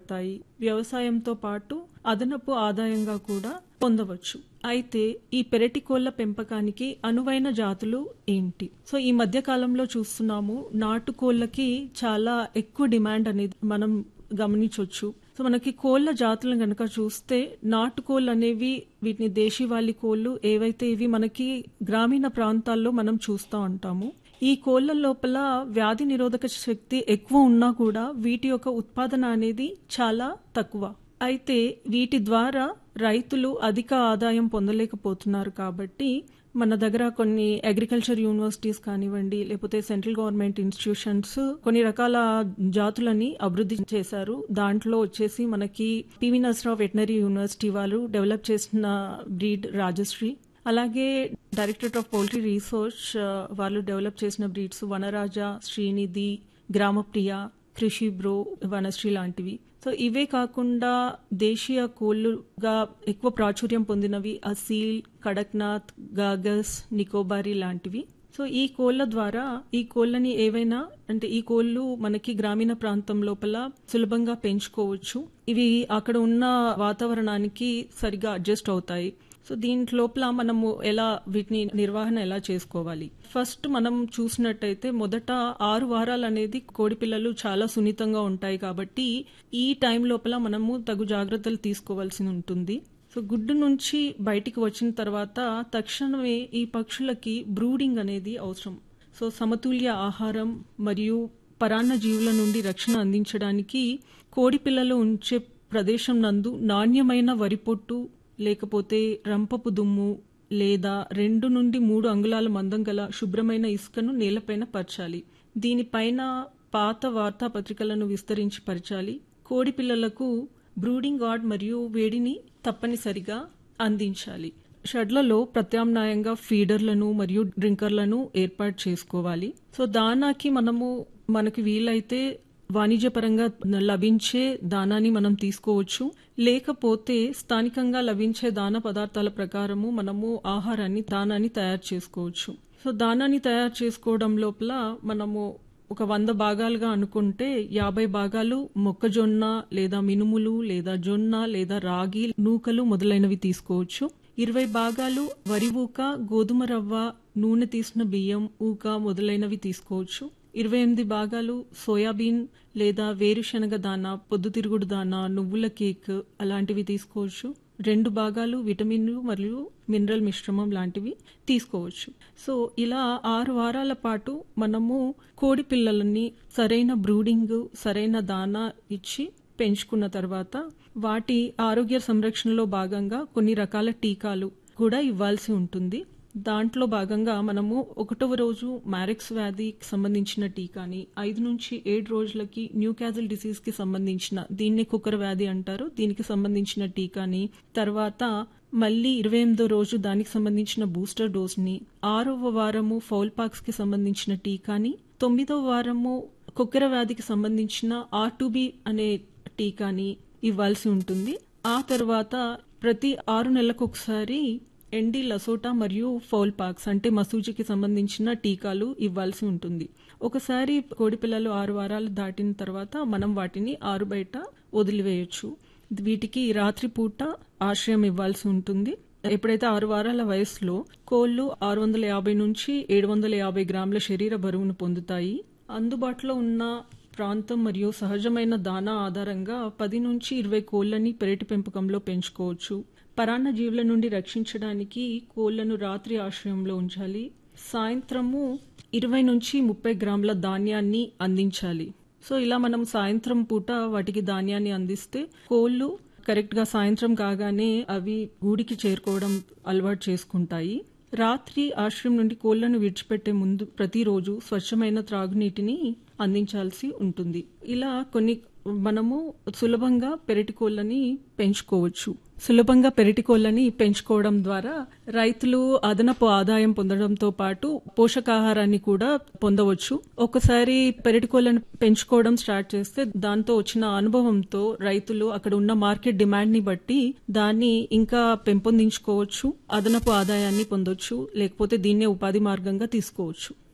ఉపయోగపడతాయి వ్యవసాయంతో పాటు అదనపు ఆదాయంగా కూడా పొందవచ్చు అయితే ఈ పెరటి కోళ్ల పెంపకానికి అనువైన జాతులు ఏంటి సో ఈ మధ్య కాలంలో చూస్తున్నాము నాటు కోళ్లకి చాలా ఎక్కువ డిమాండ్ అనేది మనం గమనించవచ్చు సో మనకి కోళ్ల జాతులను గనక చూస్తే నాటు కోళ్ళు అనేవి వీటిని దేశీవాలి కోళ్ళు ఏవైతే ఇవి మనకి గ్రామీణ ప్రాంతాల్లో మనం చూస్తూ ఉంటాము ఈ కోళ్ల లోపల వ్యాధి నిరోధక శక్తి ఎక్కువ ఉన్నా కూడా వీటి యొక్క ఉత్పాదన అనేది చాలా తక్కువ అయితే వీటి ద్వారా రైతులు అధిక ఆదాయం పొందలేకపోతున్నారు కాబట్టి మన దగ్గర కొన్ని అగ్రికల్చర్ యూనివర్సిటీస్ కానివ్వండి లేకపోతే సెంట్రల్ గవర్నమెంట్ ఇన్స్టిట్యూషన్స్ కొన్ని రకాల జాతులని అభివృద్ధి చేశారు దాంట్లో వచ్చేసి మనకి పివి నర్సరావు వెటనరీ యూనివర్సిటీ వాళ్ళు డెవలప్ చేసిన బ్రీడ్ రాజశ్రీ అలాగే డైరెక్టరేట్ ఆఫ్ పౌల్ట్రీ రీసెర్చ్ వాళ్ళు డెవలప్ చేసిన బ్రీడ్స్ వనరాజ శ్రీనిధి గ్రామప్రియ కృషి బ్రో వనశ్రీ లాంటివి సో ఇవే కాకుండా దేశీయ కోళ్లుగా ఎక్కువ ప్రాచుర్యం పొందినవి అసీల్ కడక్నాథ్ గాగస్ నికోబారి లాంటివి సో ఈ కోళ్ల ద్వారా ఈ కోళ్ళని ఏవైనా అంటే ఈ కోళ్లు మనకి గ్రామీణ ప్రాంతం లోపల సులభంగా పెంచుకోవచ్చు ఇవి అక్కడ ఉన్న వాతావరణానికి సరిగా అడ్జస్ట్ అవుతాయి సో దీంట్ లోపల మనము ఎలా వీటిని నిర్వహణ ఎలా చేసుకోవాలి ఫస్ట్ మనం చూసినట్టయితే మొదట ఆరు వారాలు అనేది కోడి పిల్లలు చాలా సున్నితంగా ఉంటాయి కాబట్టి ఈ టైం లోపల మనము తగు జాగ్రత్తలు తీసుకోవాల్సి ఉంటుంది సో గుడ్డు నుంచి బయటికి వచ్చిన తర్వాత తక్షణమే ఈ పక్షులకి బ్రూడింగ్ అనేది అవసరం సో సమతుల్య ఆహారం మరియు పరాన్న జీవుల నుండి రక్షణ అందించడానికి కోడి పిల్లలు ఉంచే ప్రదేశం నందు నాణ్యమైన వరి పొట్టు లేకపోతే రంపపు దుమ్ము లేదా రెండు నుండి మూడు అంగుళాల మందం గల శుభ్రమైన ఇసుకను నేలపైన పరచాలి దీనిపైన పాత వార్తాపత్రికలను విస్తరించి పరచాలి కోడి పిల్లలకు బ్రూడింగ్ గార్డ్ మరియు వేడిని తప్పనిసరిగా అందించాలి షెడ్లలో ప్రత్యామ్నాయంగా ఫీడర్లను మరియు డ్రింకర్లను ఏర్పాటు చేసుకోవాలి సో దానాకి మనము మనకి వీలైతే వాణిజ్యపరంగా లభించే దానాన్ని మనం తీసుకోవచ్చు లేకపోతే స్థానికంగా లభించే దాన పదార్థాల ప్రకారము మనము ఆహారాన్ని దానాన్ని తయారు చేసుకోవచ్చు సో దానాన్ని తయారు చేసుకోవడం లోపల మనము ఒక వంద భాగాలుగా అనుకుంటే యాభై భాగాలు మొక్కజొన్న లేదా మినుములు లేదా జొన్న లేదా రాగి నూకలు మొదలైనవి తీసుకోవచ్చు ఇరవై భాగాలు వరి ఊక గోధుమ రవ్వ నూనె తీసిన బియ్యం ఊక మొదలైనవి తీసుకోవచ్చు ఇరవై ఎనిమిది భాగాలు సోయాబీన్ లేదా వేరుశనగ దానా పొద్దుతిరుగుడు దానా నువ్వుల కేక్ అలాంటివి తీసుకోవచ్చు రెండు భాగాలు విటమిన్లు మరియు మినరల్ మిశ్రమం లాంటివి తీసుకోవచ్చు సో ఇలా ఆరు వారాల పాటు మనము కోడి పిల్లలని సరైన బ్రూడింగ్ సరైన దానా ఇచ్చి పెంచుకున్న తర్వాత వాటి ఆరోగ్య సంరక్షణలో భాగంగా కొన్ని రకాల టీకాలు కూడా ఇవ్వాల్సి ఉంటుంది దాంట్లో భాగంగా మనము ఒకటవ రోజు మ్యారెక్స్ వ్యాధికి సంబంధించిన టీకాని ఐదు నుంచి ఏడు రోజులకి న్యూ క్యాజల్ డిసీజ్ కి సంబంధించిన దీన్ని కుక్కర్ వ్యాధి అంటారు దీనికి సంబంధించిన టీకాని తర్వాత మళ్ళీ ఇరవై ఎనిమిదో రోజు దానికి సంబంధించిన బూస్టర్ డోస్ ని ఆరవ వారము ఫౌల్ పాక్స్ కి సంబంధించిన టీకాని తొమ్మిదవ వారము కుక్కర వ్యాధికి సంబంధించిన ఆర్టుబి అనే టీకాని ఇవ్వాల్సి ఉంటుంది ఆ తర్వాత ప్రతి ఆరు నెలలకు ఒకసారి ఎండి లసోటా మరియు ఫౌల్ పాక్స్ అంటే మసూజికి సంబంధించిన టీకాలు ఇవ్వాల్సి ఉంటుంది ఒకసారి కోడి పిల్లలు ఆరు వారాలు దాటిన తర్వాత మనం వాటిని ఆరు బయట వదిలివేయచ్చు వీటికి రాత్రిపూట ఆశ్రయం ఇవ్వాల్సి ఉంటుంది ఎప్పుడైతే ఆరు వారాల వయసులో కోళ్లు ఆరు వందల యాభై నుంచి ఏడు వందల యాభై గ్రాముల శరీర బరువును పొందుతాయి అందుబాటులో ఉన్న ప్రాంతం మరియు సహజమైన దానా ఆధారంగా పది నుంచి ఇరవై కోళ్లని పెరటి పెంపకంలో పెంచుకోవచ్చు పరాన్న జీవుల నుండి రక్షించడానికి కోళ్లను రాత్రి ఆశ్రయంలో ఉంచాలి సాయంత్రము ఇరవై నుంచి ముప్పై గ్రాముల ధాన్యాన్ని అందించాలి సో ఇలా మనం సాయంత్రం పూట వాటికి ధాన్యాన్ని అందిస్తే కోళ్లు కరెక్ట్ గా సాయంత్రం కాగానే అవి గూడికి చేరుకోవడం అలవాటు చేసుకుంటాయి రాత్రి ఆశ్రయం నుండి కోళ్లను విడిచిపెట్టే ముందు ప్రతిరోజు స్వచ్ఛమైన త్రాగునీటిని అందించాల్సి ఉంటుంది ఇలా కొన్ని మనము సులభంగా పెరటి కోళ్ళని పెంచుకోవచ్చు సులభంగా పెరటి కోళ్ళని పెంచుకోవడం ద్వారా రైతులు అదనపు ఆదాయం పొందడంతో పాటు పోషకాహారాన్ని కూడా పొందవచ్చు ఒకసారి పెరటి కోళ్ళని పెంచుకోవడం స్టార్ట్ చేస్తే దాంతో వచ్చిన అనుభవంతో రైతులు అక్కడ ఉన్న మార్కెట్ డిమాండ్ ని బట్టి దాన్ని ఇంకా పెంపొందించుకోవచ్చు అదనపు ఆదాయాన్ని పొందొచ్చు లేకపోతే దీన్నే ఉపాధి మార్గంగా తీసుకోవచ్చు